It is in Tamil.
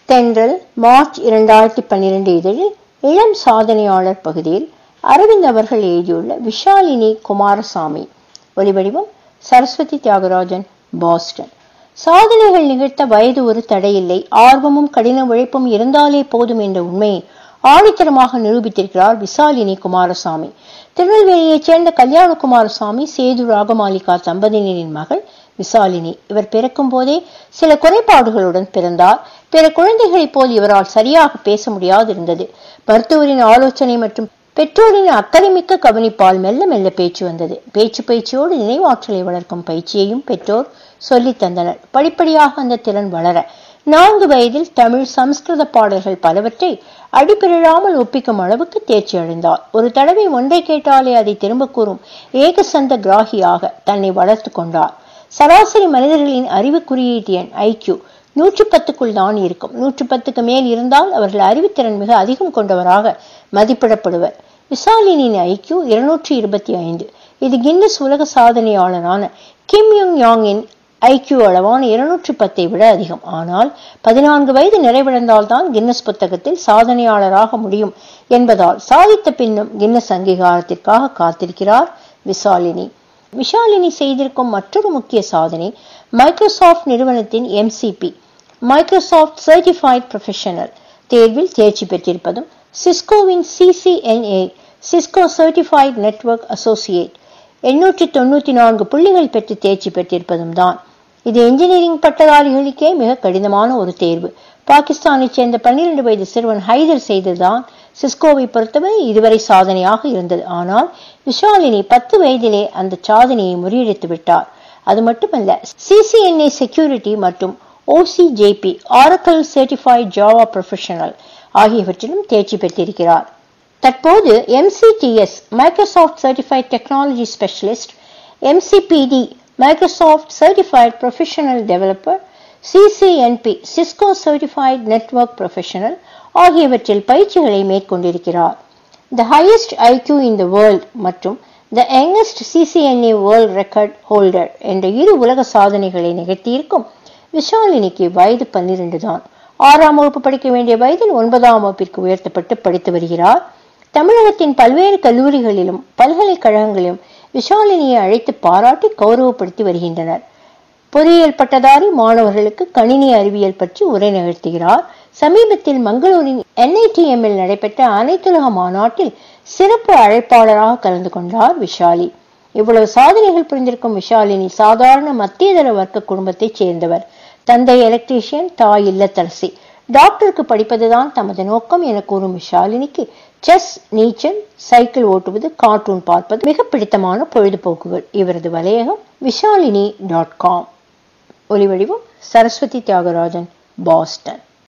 தென்றல் மார்ச் இரண்டாயிரத்தி பன்னிரண்டு இதழில் இளம் சாதனையாளர் பகுதியில் அரவிந்த் அவர்கள் எழுதியுள்ள விஷாலினி குமாரசாமி ஒலிவடிவம் சரஸ்வதி தியாகராஜன் பாஸ்டன் சாதனைகள் நிகழ்த்த வயது ஒரு தடையில்லை ஆர்வமும் கடின உழைப்பும் இருந்தாலே போதும் என்ற உண்மையை ஆணித்தரமாக நிரூபித்திருக்கிறார் விசாலினி குமாரசாமி திருநெல்வேலியைச் சேர்ந்த கல்யாண குமாரசாமி சேது ராகமாலிகா தம்பதியினரின் மகள் விசாலினி இவர் பிறக்கும் போதே சில குறைபாடுகளுடன் பிறந்தார் பிற குழந்தைகளைப் போல் இவரால் சரியாக பேச முடியாதிருந்தது மருத்துவரின் ஆலோசனை மற்றும் பெற்றோரின் அக்கறைமிக்க கவனிப்பால் மெல்ல மெல்ல பேச்சு வந்தது பேச்சு பயிற்சியோடு நினைவாற்றலை வளர்க்கும் பயிற்சியையும் பெற்றோர் சொல்லித் தந்தனர் படிப்படியாக அந்த திறன் வளர நான்கு வயதில் தமிழ் சமஸ்கிருத பாடல்கள் பலவற்றை அடிப்பிரழாமல் ஒப்பிக்கும் அளவுக்கு தேர்ச்சி அடைந்தார் ஒரு தடவை ஒன்றை கேட்டாலே அதை திரும்ப கூறும் ஏகசந்த கிராகியாக தன்னை வளர்த்து கொண்டார் சராசரி மனிதர்களின் அறிவு குறியீட்டு எண் ஐக்கியூ நூற்று பத்துக்குள் தான் இருக்கும் நூற்று பத்துக்கு மேல் இருந்தால் அவர்கள் அறிவுத்திறன் மிக அதிகம் கொண்டவராக மதிப்பிடப்படுவர் விசாலினின் ஐக்கியூ இருநூற்றி இருபத்தி ஐந்து இது கின்னஸ் உலக சாதனையாளரான கிம் யுங் யாங்கின் ஐக்கியூ அளவான இருநூற்றி பத்தை விட அதிகம் ஆனால் பதினான்கு வயது நிறைவடைந்தால் தான் கின்னஸ் புத்தகத்தில் சாதனையாளராக முடியும் என்பதால் சாதித்த பின்னும் கின்னஸ் அங்கீகாரத்திற்காக காத்திருக்கிறார் விசாலினி விஷாலினி செய்திருக்கும் மற்றொரு முக்கிய சாதனை மைக்ரோசாஃப்ட் நிறுவனத்தின் எம்சிபி மைக்ரோசாஃப்ட் சர்டிஃபைட் ப்ரொஃபஷனல் தேர்வில் தேர்ச்சி பெற்றிருப்பதும் சிஸ்கோவின் CCNA Cisco certified network associate எண்ணூற்றி தொண்ணூத்தி நான்கு புள்ளிகள் பெற்று தேர்ச்சி பெற்றிருப்பதும் தான் இது என்ஜினியரிங் பட்டதாரிகளுக்கே மிக கடினமான ஒரு தேர்வு பாகிஸ்தானைச் சேர்ந்த பன்னிரண்டு வயது சிறுவன் ஹைதர் செய்ததுதான் சிஸ்கோவை பொறுத்தவரை இதுவரை சாதனையாக இருந்தது ஆனால் விஷாலினி பத்து வயதிலே அந்த சாதனையை முறியடித்து விட்டார் அது மட்டுமல்ல சிசிஎன்ஏ செக்யூரிட்டி மற்றும் OCJP Oracle certified Java professional ஆகியவற்றிலும் தேர்ச்சி பெற்றிருக்கிறார் தற்போது MCTS Microsoft certified technology specialist MCPD Microsoft certified professional developer CCNP Cisco certified network professional ஆகியவற்றில் பயிற்சிகளை மேற்கொண்டிருக்கிறார் the highest IQ in the world மற்றும் the youngest CCNA world record holder என்ற இரு உலக சாதனைகளை நிகழ்த்தியிருக்கும் விஷாலினிக்கு வயது பன்னிரண்டு தான் ஆறாம் வகுப்பு படிக்க வேண்டிய வயதில் ஒன்பதாம் வகுப்பிற்கு உயர்த்தப்பட்டு படித்து வருகிறார் தமிழகத்தின் பல்வேறு கல்லூரிகளிலும் பல்கலைக்கழகங்களிலும் விஷாலினியை அழைத்து பாராட்டி கௌரவப்படுத்தி வருகின்றனர் பொறியியல் பட்டதாரி மாணவர்களுக்கு கணினி அறிவியல் பற்றி உரை நிகழ்த்துகிறார் சமீபத்தில் மங்களூரின் என்ஐடிஎம்மில் நடைபெற்ற அனைத்துலக மாநாட்டில் சிறப்பு அழைப்பாளராக கலந்து கொண்டார் விஷாலி இவ்வளவு சாதனைகள் புரிந்திருக்கும் விஷாலினி சாதாரண மத்தியதர வர்க்க குடும்பத்தைச் சேர்ந்தவர் தந்தை எலக்ட்ரீஷியன் தாய் இல்லத்தரசி டாக்டருக்கு படிப்பதுதான் தமது நோக்கம் என கூறும் விஷாலினிக்கு செஸ் நீச்சல் சைக்கிள் ஓட்டுவது கார்ட்டூன் பார்ப்பது மிக பிடித்தமான பொழுதுபோக்குகள் இவரது வலையகம் விஷாலினி டாட் காம் ஒலிவடிவம் சரஸ்வதி தியாகராஜன் பாஸ்டன்